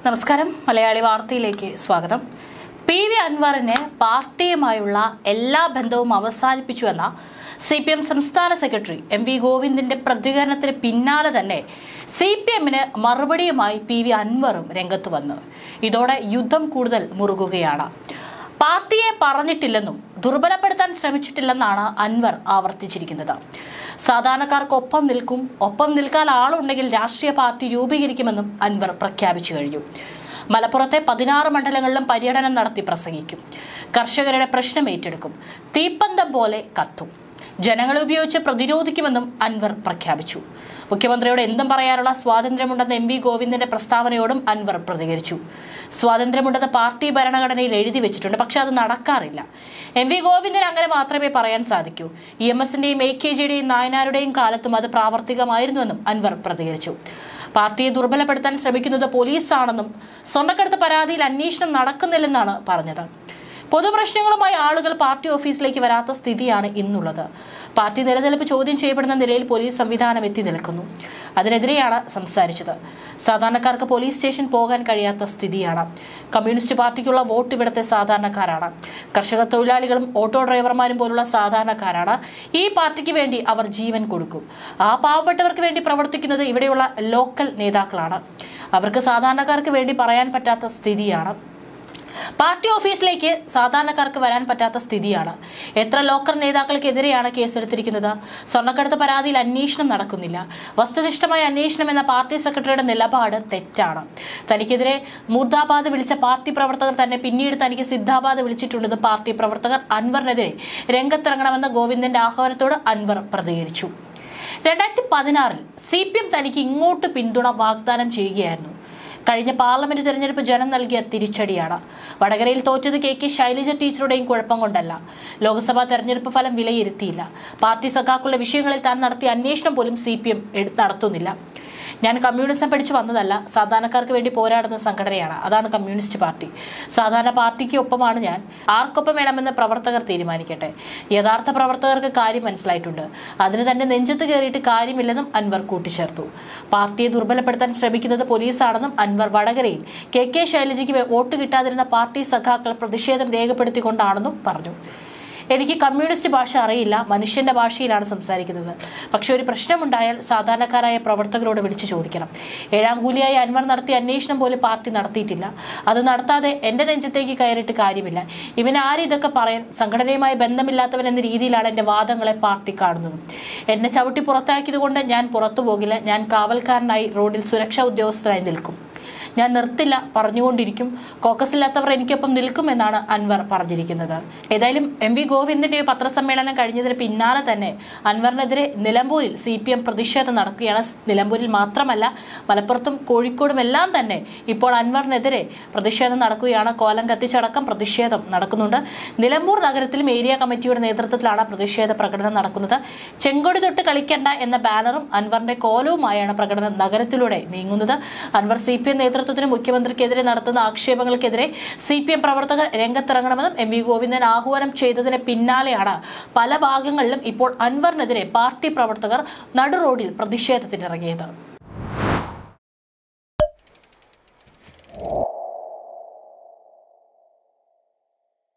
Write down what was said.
നമസ്കാരം മലയാളി വാർത്തയിലേക്ക് സ്വാഗതം പി വി അൻവറിന് പാർട്ടിയുമായുള്ള എല്ലാ ബന്ധവും അവസാനിപ്പിച്ചുവെന്ന സി പി എം സംസ്ഥാന സെക്രട്ടറി എം വി ഗോവിന്ദിന്റെ പ്രതികരണത്തിന് പിന്നാലെ തന്നെ സി പി എമ്മിന് മറുപടിയുമായി പി വി അൻവറും രംഗത്ത് വന്നു ഇതോടെ യുദ്ധം കൂടുതൽ മുറുകുകയാണ് പാർട്ടിയെ പറഞ്ഞിട്ടില്ലെന്നും ദുർബലപ്പെടുത്താൻ ശ്രമിച്ചിട്ടില്ലെന്നാണ് അൻവർ ആവർത്തിച്ചിരിക്കുന്നത് സാധാരണക്കാർക്കൊപ്പം നിൽക്കും ഒപ്പം നിൽക്കാൻ ആളുണ്ടെങ്കിൽ രാഷ്ട്രീയ പാർട്ടി രൂപീകരിക്കുമെന്നും അൻവർ പ്രഖ്യാപിച്ചു കഴിഞ്ഞു മലപ്പുറത്തെ പതിനാറ് മണ്ഡലങ്ങളിലും പര്യടനം നടത്തി പ്രസംഗിക്കും കർഷകരുടെ പ്രശ്നം ഏറ്റെടുക്കും തീപ്പന്തം പോലെ കത്തും ജനങ്ങളെ ഉപയോഗിച്ച് പ്രതിരോധിക്കുമെന്നും അൻവർ പ്രഖ്യാപിച്ചു മുഖ്യമന്ത്രിയോട് എന്തും പറയാനുള്ള സ്വാതന്ത്ര്യമുണ്ടെന്ന എം വി ഗോവിന്ദന്റെ പ്രസ്താവനയോടും അൻവർ പ്രതികരിച്ചു സ്വാതന്ത്ര്യമുണ്ടെന്ന് പാർട്ടി ഭരണഘടനയിൽ എഴുതി വെച്ചിട്ടുണ്ട് പക്ഷെ അത് നടക്കാറില്ല എം വി ഗോവിന്ദൻ അങ്ങനെ മാത്രമേ പറയാൻ സാധിക്കൂ ഇ എം എസിന്റെയും എ കെ ജിയുടെയും നായനാരുടെയും കാലത്തും അത് പ്രാവർത്തികമായിരുന്നുവെന്നും അൻവർ പ്രതികരിച്ചു പാർട്ടിയെ ദുർബലപ്പെടുത്താൻ ശ്രമിക്കുന്നത് പോലീസാണെന്നും സ്വർണ്ണക്കടത്ത് പരാതിയിൽ അന്വേഷണം നടക്കുന്നില്ലെന്നാണ് പറഞ്ഞത് പൊതുപ്രശ്നങ്ങളുമായി ആളുകൾ പാർട്ടി ഓഫീസിലേക്ക് വരാത്ത സ്ഥിതിയാണ് ഇന്നുള്ളത് പാർട്ടി നിലനിൽപ്പ് ചോദ്യം ചെയ്യപ്പെടുന്ന നിലയിൽ പോലീസ് സംവിധാനം എത്തി നിൽക്കുന്നു അതിനെതിരെയാണ് സംസാരിച്ചത് സാധാരണക്കാർക്ക് പോലീസ് സ്റ്റേഷൻ പോകാൻ കഴിയാത്ത സ്ഥിതിയാണ് കമ്മ്യൂണിസ്റ്റ് പാർട്ടിക്കുള്ള വോട്ട് ഇവിടുത്തെ സാധാരണക്കാരാണ് കർഷക തൊഴിലാളികളും ഓട്ടോ ഡ്രൈവർമാരും പോലുള്ള സാധാരണക്കാരാണ് ഈ പാർട്ടിക്ക് വേണ്ടി അവർ ജീവൻ കൊടുക്കും ആ പാവപ്പെട്ടവർക്ക് വേണ്ടി പ്രവർത്തിക്കുന്നത് ഇവിടെയുള്ള ലോക്കൽ നേതാക്കളാണ് അവർക്ക് സാധാരണക്കാർക്ക് വേണ്ടി പറയാൻ പറ്റാത്ത സ്ഥിതിയാണ് പാർട്ടി ഓഫീസിലേക്ക് സാധാരണക്കാർക്ക് വരാൻ പറ്റാത്ത സ്ഥിതിയാണ് എത്ര ലോക്കർ നേതാക്കൾക്കെതിരെയാണ് കേസെടുത്തിരിക്കുന്നത് സ്വർണ്ണക്കടത്ത് പരാതിയിൽ അന്വേഷണം നടക്കുന്നില്ല വസ്തുനിഷ്ഠമായ അന്വേഷണം എന്ന പാർട്ടി സെക്രട്ടറിയുടെ നിലപാട് തെറ്റാണ് തനിക്കെതിരെ മുർദാബാദ് വിളിച്ച പാർട്ടി പ്രവർത്തകർ തന്നെ പിന്നീട് തനിക്ക് സിദ്ധാബാദ് വിളിച്ചിട്ടുണ്ടെന്ന് പാർട്ടി പ്രവർത്തകർ അൻവറിനെതിരെ രംഗത്തിറങ്ങണമെന്ന ഗോവിന്ദന്റെ ആഹ്വാനത്തോട് അൻവർ പ്രതികരിച്ചു രണ്ടായിരത്തി പതിനാറിൽ സി പി എം തനിക്ക് ഇങ്ങോട്ട് പിന്തുണ വാഗ്ദാനം ചെയ്യുകയായിരുന്നു കഴിഞ്ഞ പാർലമെന്റ് തെരഞ്ഞെടുപ്പ് ജനം നൽകിയ തിരിച്ചടിയാണ് വടകരയിൽ തോറ്റത് കെ കെ ശൈലജ ടീച്ചറുടെയും കുഴപ്പം കൊണ്ടല്ല ലോക്സഭാ തെരഞ്ഞെടുപ്പ് ഫലം വിലയിരുത്തിയില്ല പാർട്ടി സഖാക്കളുടെ വിഷയങ്ങളിൽ താൻ നടത്തിയ അന്വേഷണം പോലും സി പി എം നടത്തുന്നില്ല ഞാൻ കമ്മ്യൂണിസം പഠിച്ചു വന്നതല്ല സാധാരണക്കാർക്ക് വേണ്ടി പോരാടുന്ന സംഘടനയാണ് അതാണ് കമ്മ്യൂണിസ്റ്റ് പാർട്ടി സാധാരണ പാർട്ടിക്ക് ഒപ്പമാണ് ഞാൻ ആർക്കൊപ്പം വേണമെന്ന് പ്രവർത്തകർ തീരുമാനിക്കട്ടെ യഥാർത്ഥ പ്രവർത്തകർക്ക് കാര്യം മനസ്സിലായിട്ടുണ്ട് അതിന് തന്നെ നെഞ്ചത്ത് കയറിയിട്ട് കാര്യമില്ലെന്നും അൻവർ കൂട്ടിച്ചേർത്തു പാർട്ടിയെ ദുർബലപ്പെടുത്താൻ ശ്രമിക്കുന്നത് പോലീസാണെന്നും അൻവർ വടകരയിൽ കെ കെ ശൈലജയ്ക്ക് വോട്ട് കിട്ടാതിരുന്ന പാർട്ടി സഖാക്കൾ പ്രതിഷേധം രേഖപ്പെടുത്തിക്കൊണ്ടാണെന്നും പറഞ്ഞു എനിക്ക് കമ്മ്യൂണിസ്റ്റ് ഭാഷ അറിയില്ല മനുഷ്യന്റെ ഭാഷയിലാണ് സംസാരിക്കുന്നത് പക്ഷെ ഒരു പ്രശ്നമുണ്ടായാൽ സാധാരണക്കാരായ പ്രവർത്തകരോട് വിളിച്ചു ചോദിക്കണം ഏഴാം കൂലിയായി അൻവർ നടത്തിയ അന്വേഷണം പോലും പാർട്ടി നടത്തിയിട്ടില്ല അത് നടത്താതെ എന്റെ നെഞ്ചത്തേക്ക് കയറിയിട്ട് കാര്യമില്ല ഇവൻ ആര് ഇതൊക്കെ പറയാൻ സംഘടനയുമായി ബന്ധമില്ലാത്തവൻ എന്ന രീതിയിലാണ് എന്റെ വാദങ്ങളെ പാർട്ടി കാണുന്നത് എന്നെ ചവിട്ടി പുറത്താക്കിയത് കൊണ്ട് ഞാൻ പുറത്തു പോകില്ല ഞാൻ കാവൽക്കാരനായി റോഡിൽ സുരക്ഷാ ഉദ്യോഗസ്ഥനായി നിൽക്കും ഞാൻ നിർത്തില്ല പറഞ്ഞുകൊണ്ടിരിക്കും കോക്കസില്ലാത്തവർ എനിക്കൊപ്പം നിൽക്കുമെന്നാണ് അൻവർ പറഞ്ഞിരിക്കുന്നത് ഏതായാലും എം വി ഗോവിന്ദന്റെ പത്രസമ്മേളനം കഴിഞ്ഞതിന് പിന്നാലെ തന്നെ അൻവറിനെതിരെ നിലമ്പൂരിൽ സി പി എം പ്രതിഷേധം നടക്കുകയാണ് നിലമ്പൂരിൽ മാത്രമല്ല മലപ്പുറത്തും കോഴിക്കോടും എല്ലാം തന്നെ ഇപ്പോൾ അൻവറിനെതിരെ പ്രതിഷേധം നടക്കുകയാണ് കോലം കത്തിച്ചടക്കം പ്രതിഷേധം നടക്കുന്നുണ്ട് നിലമ്പൂർ നഗരത്തിലും ഏരിയ കമ്മിറ്റിയുടെ നേതൃത്വത്തിലാണ് പ്രതിഷേധ പ്രകടനം നടക്കുന്നത് ചെങ്കൊടി തൊട്ട് കളിക്കണ്ട എന്ന ബാനറും അൻവറിന്റെ കോലവുമായാണ് പ്രകടനം നഗരത്തിലൂടെ നീങ്ങുന്നത് അൻവർ സി പി എം നേതൃത്വത്തിന് മുഖ്യമന്ത്രിക്കെതിരെ നടത്തുന്ന ആക്ഷേപങ്ങൾക്കെതിരെ സി പി എം പ്രവർത്തകർ രംഗത്തിറങ്ങണമെന്നും എം വി ഗോവിന്ദൻ ആഹ്വാനം ചെയ്തതിന് പിന്നാലെയാണ് പല ഭാഗങ്ങളിലും ഇപ്പോൾ അൻവറിനെതിരെ പാർട്ടി പ്രവർത്തകർ നടുറോഡിൽ പ്രതിഷേധത്തിനിറങ്ങിയത്